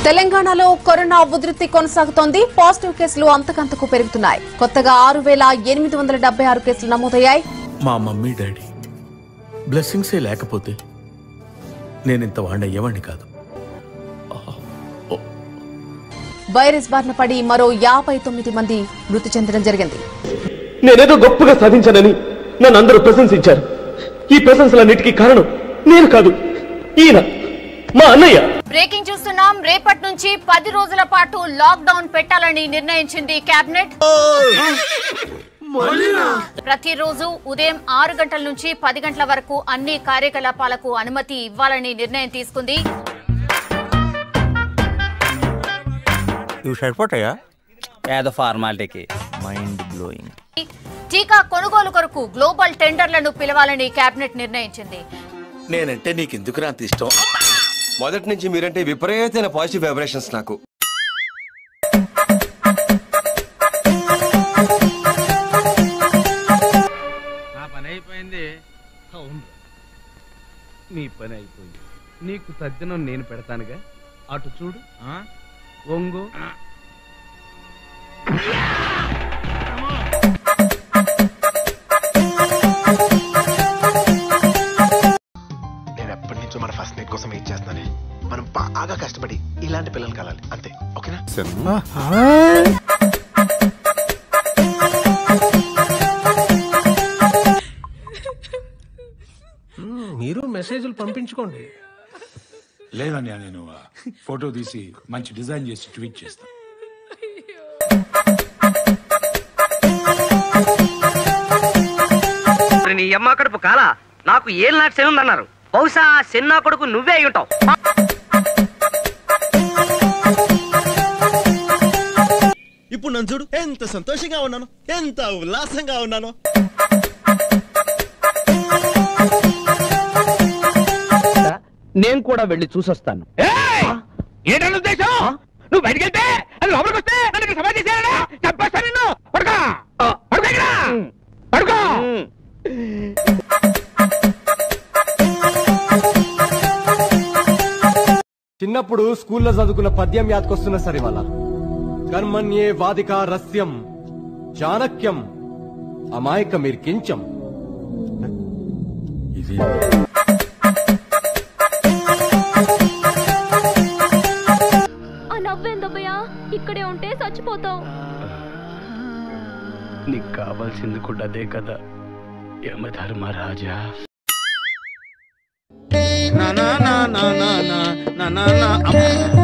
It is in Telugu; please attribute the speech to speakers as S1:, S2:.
S1: తెలంగాణలో కరోనా ఉధృతి కొనసాగుతోంది పాజిటివ్ కేసులు అంతకంతకు పెరుగుతున్నాయి కొత్తగా ఆరు వేల ఎనిమిది వందల డెబ్బై ఆరు కేసులు నమోదయ్యాయి
S2: మా మమ్మీ డాడీ బ్లెస్సింగ్సే లేకపోతే నేనింత వాడిని అయ్యేవాడిని కాదు
S1: వైరస్ బారిన పడి మరో యాభై తొమ్మిది మంది మృతి చెందడం జరిగింది
S3: నేనేదో గొప్పగా సాధించానని నన్ను అందరూ ప్రశంసించారు ఈ ప్రశంసలన్నిటికీ కారణం నేను కాదు ఈయన మా అన్నయ్య
S4: బ్రేకింగ్ చూస్తున్నాం రేపటి నుంచి పది రోజుల పాటు లాక్ డౌన్ పెట్టాలని నిర్ణయించింది కేబినెట్ ప్రతిరోజు ఉదయం ఆరు గంటల నుంచి పది గంటల వరకు అన్ని కార్యకలాపాలకు అనుమతి ఇవ్వాలని నిర్ణయం తీసుకుంది
S5: ఇవి సరిపోతాయా పేద ఫార్మాలిటీకి మైండ్ బ్లోయింగ్
S4: టీకా కొనుగోలు కొరకు గ్లోబల్ టెండర్లను పిలవాలని కేబినెట్ నిర్ణయించింది
S2: నేనంటే నీకెందుకు అంత ఇష్టం
S6: మొదటి నుంచి మీరంటే విపరీతమైన పాజిటివ్ వైబ్రేషన్స్ నాకు
S7: నా పని అయిపోయింది అవును నీ పని అయిపోయింది నీకు తద్దినం నేను పెడతానుగా అటు చూడు ఒంగు
S8: నేను ఎప్పటి నుంచో మన ఫస్ట్ నైట్ కోసం వెయిట్ చేస్తున్నానే మనం బాగా కష్టపడి ఇలాంటి పిల్లలు కలాలి అంతే ఓకేనా
S3: మీరు మెసేజ్లు పంపించుకోండి
S9: లేదన్నయ్య నేను ఆ, ఫోటో తీసి మంచి డిజైన్ చేసి ట్వీట్ చేస్తాను
S10: నీ అమ్మ కడుపు కాల నాకు ఏం నాటి శని ఉందన్నారు బహుశా ఆ శని నా కొడుకు నువ్వే అయి ఉంటావు
S3: ఇప్పుడు నన్ను చూడు ఎంత సంతోషంగా ఉన్నాను ఎంత ఉల్లాసంగా ఉన్నాను
S7: నేను కూడా వెళ్ళి చూసొస్తాను ఏంటన్న ఉద్దేశం నువ్వు బయటికి వెళ్తే అది లోపలికి వస్తే నన్ను సభ చేసేయాలా చంపేస్తా నిన్ను పడుకో పడుకో ఇక్కడ పడుకో
S3: చిన్నప్పుడు స్కూల్లో చదువుకున్న పద్యం యాదకొస్తున్నా సరే వాళ్ళ కర్మణ్యే వాదిక రస్యం చాణక్యం అమాయక మీరు కించం
S2: ఇది
S4: ఆ నవ్వేందబ్బయ్యా ఇక్కడే ఉంటే చచ్చిపోతావు
S7: నీకు కావాల్సింది కూడా అదే కదా యమధర్మరాజా
S5: నా నా నా నా నా నా నా నా నా అమ్మ.